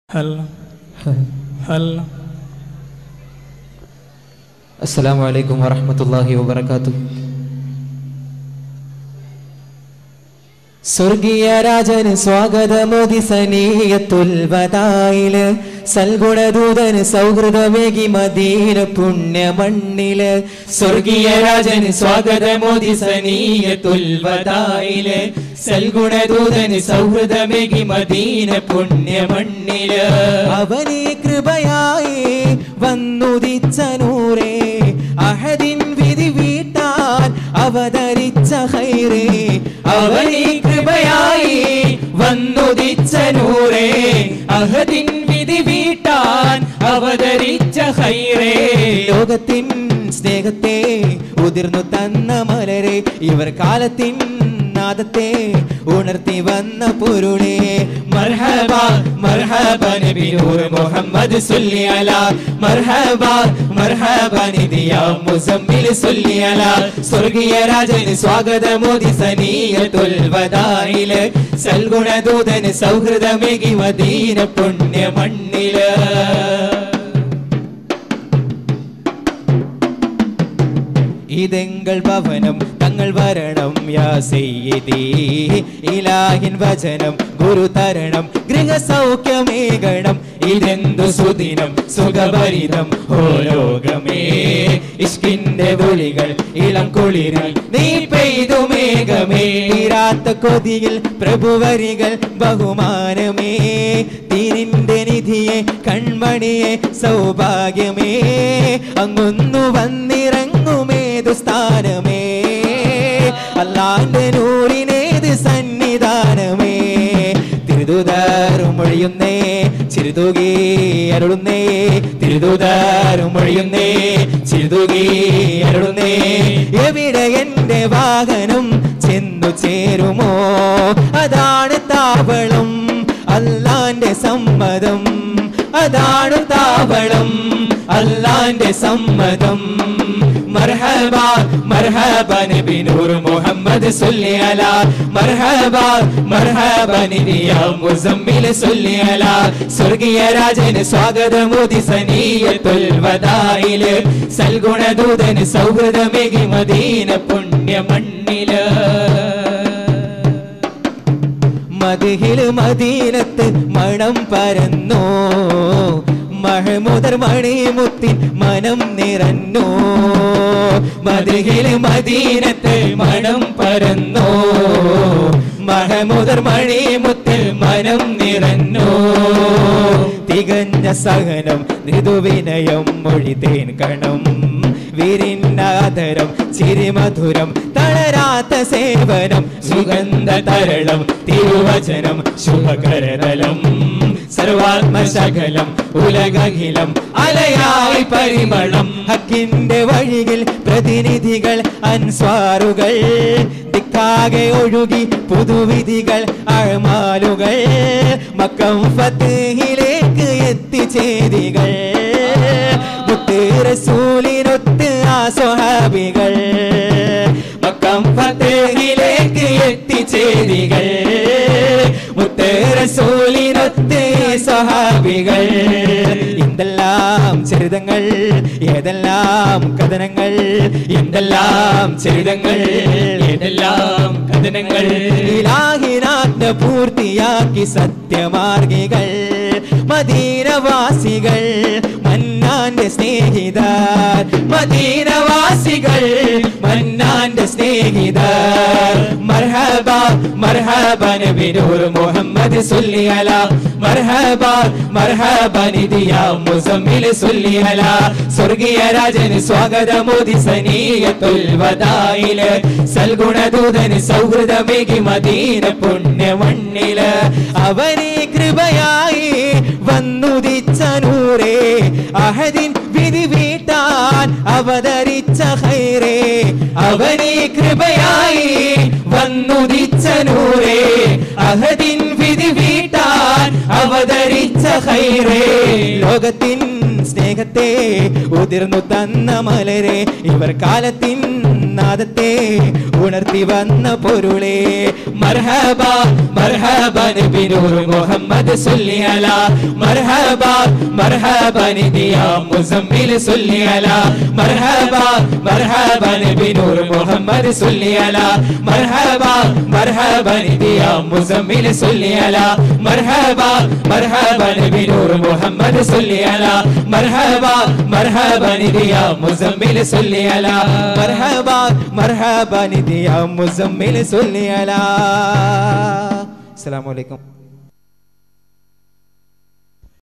هل هل അസ്സലാമു അലൈക്കും വറഹ്മത്തുള്ളാഹി വബറകാതുഹു സ്വർഗീയ രാജന് സ്വാഗതമോദി സനീയത്തുൽ വദായില് സൽഗുണദൂതന് സൗഹൃദമേകി മദീന പുണ്യ മണ്ണില് സ്വർഗീയ രാജന് സ്വാഗതമോദി സനീയത്തുൽ വദായില് സൽഗുണദൂതന് സൗഹൃദമേകി മദീന പുണ്യ മണ്ണില് അവനെ കൃപയായി വന്നുദിച്ച നൂറേ അഹദിൻ വിധി വീട്ടാൻ അവതരിച്ച ഹൈറേ അവനെ കൃപയായി വന്നുദിച്ച നൂറേ അഹദിൻ വിധി വീട്ടാൻ അവതരിച്ച ഹൈറേ ലോകത്തിൻ സ്നേഹത്തെ ഉതിർന്നു തന്ന മലരെ ഇവർ കാലത്തിൻ നാദത്തെ ഉണർത്തി വന്ന പൊരുളെ മർഹബ മർഹബ നബി നൂർ മുഹമ്മദ് സല്ലി അലാ മർഹബ മർഹബ നിദിയ മുസമ്മിൽ സല്ലി അലാ സ്വർഗീയ രാജന് സ്വാഗതമോദി സനീയത്തുൽ വദായില് സൽഗുണദൂതന് സൗഹൃദമേകി മദീന പുണ്യ മണ്ണില് ഇതെങ്കൾ ഭവനം തങ്ങൾ വരണം യാ സയ്യിദി ഇലാഹിൻ വചനം ഗുരു തരണം ഗൃഹസൗഖ്യമേകണം ഇതെന്തു സുദിനം സുഖഭരിതം ഓ ലോകമേ ഇഷ്കിന്റെ വിളികൾ ഇളം കുളിരിൽ നീ പെയ്തു മേഘമേ തീരാത്ത കൊതിയിൽ പ്രഭുവരികൾ ബഹുമാനമേ തീരിന്റെ നിധിയെ കൺമണിയെ സൗഭാഗ്യമേ അങ്ങൊന്നു വന്നിറങ്ങുമേതു സ്ഥാനമേ അല്ലാന്റെ നൂറിനേത് സന്നിധാനമേ തിരുതുതാറും മൊഴിയുന്നേ ചിരുതുകി അരുളുന്നേ തിരുതുതാറും മൊഴിയുന്നേ ചിരുതുകി അരുളുന്നേ എവിടെ എന്റെ വാഹനം ചെന്നു ചേരുമോ അതാണ് താവളം അല്ലാന്റെ സമ്മതം അതാണ് താവളം അല്ലാന്റെ സമ്മതം മർഹബ മർഹബ നബി നൂർ മുഹമ്മദ് സല്ലി അലാ മർഹബ മർഹബ നിദിയ മുസമ്മിൽ സല്ലി അലാ സ്വർഗീയ രാജന് സ്വാഗതമോദി സനീയത്തുൽ വദായില് സൽഗുണദൂതന് സൗഹൃദമേകി മദീന പുണ്യ മണ്ണില് മതിഹില് മദീനത്ത് മണം പരന്നോ മഹമുദർ മണിമുത്തിൻ മനം നിറഞ്ഞോ മതിഹില് മദീനത്ത് മണം പരന്നോ മഹമുദർ മണിമുത്തിൽ മനം നിറഞ്ഞോ തികഞ്ഞ സഹനം മൃദുവിനയം മൊഴിതേൻ കണം വിരിന്നാദരം ചിരിമധുരം തളരാത്ത സേവനം സുഗന്ധ തരളം തിരുവചനം ശുഭകരതലം സർവാത്മശകലം ഉലകഖിലം അലയായി പരിമളം ഹക്കിന്റെ വഴിയിൽ പ്രതിനിധികൾ അൻസ്വാറുകൾ ദിക്കാകെ ഒഴുകി പുതുവിധികൾ അഴമാലുകൾ മക്കം ഫത്തേഹിലേക്ക് എത്തിച്ചേരികൾ മുത്ത് റസൂലിനൊത്ത് ആ സ്വഹാബികൾ മക്കം ഫത്തേഹിലേക്ക് എത്തിച്ചേരികൾ മുത്ത് റസൂലിനൊത്ത് സ്വഹാബികൾ എന്തെല്ലാം ചരിതങ്ങൾ ഏതെല്ലാം കഥനങ്ങൾ എന്തെല്ലാം ചരിതങ്ങൾ ഏതെല്ലാം കഥനങ്ങൾ ഇലാഹിനാജ്ഞ പൂർത്തിയാക്കി സത്യമാർഗികൾ മദീനവാസികൾ മന്നാന്റെ സ്നേഹിതർ മദീനവാസികൾ മന്നാന്റെ സ്നേഹിതർ മർഹബ മർഹബ നബി നൂർ മുഹമ്മദ് സല്ലി അലാ മർഹബ മർഹബ നിദിയ മുസമ്മിൽ സല്ലി അലാ സ്വർഗീയ രാജന് സ്വാഗതമോദി സനീയത്തുൽ വദായില് സൽഗുണദൂതന് സൗഹൃദമേകി മദീന പുണ്യ മണ്ണില് അവനെ കൃപയായി വന്നുദിച്ച നൂറേ അഹദിൻ വിധി വീട്ടാൻ അവതരിച്ച ഹൈറേ അവനെ കൃപയായി വന്നുദിച്ച നൂറേ അഹദിൻ വിധി വീട്ടാൻ അവതരിച്ച ഹൈറേ ലോകത്തിൻ സ്നേഹത്തെ ഉതിർന്നു തന്ന മലരെ ഇവർ കാലത്തിൻ നാദത്തെ ഉണർത്തി വന്ന പൊരുളെ മർഹബ മർഹബ നബി നൂർ മുഹമ്മദ് സല്ലി അലാ മർഹബ മർഹബ നിദിയ മുസമ്മിൽ സല്ലി അലാ മർഹബ മർഹബ നബി നൂർ മുഹമ്മദ് സല്ലി അലാ മർഹബ മർഹബ നിദിയ മുസമ്മിൽ സല്ലി അലാ മർഹബ മർഹബ നബി നൂർ മുഹമ്മദ് സല്ലി അലാ മർഹബ മർഹബ നിദിയ മുസമ്മിൽ സല്ലി അലാ മർഹബ മർഹബ നിദിയ മുസമ്മിൽ സല്ലി അലാ അസ്സലാമു അലൈക്കും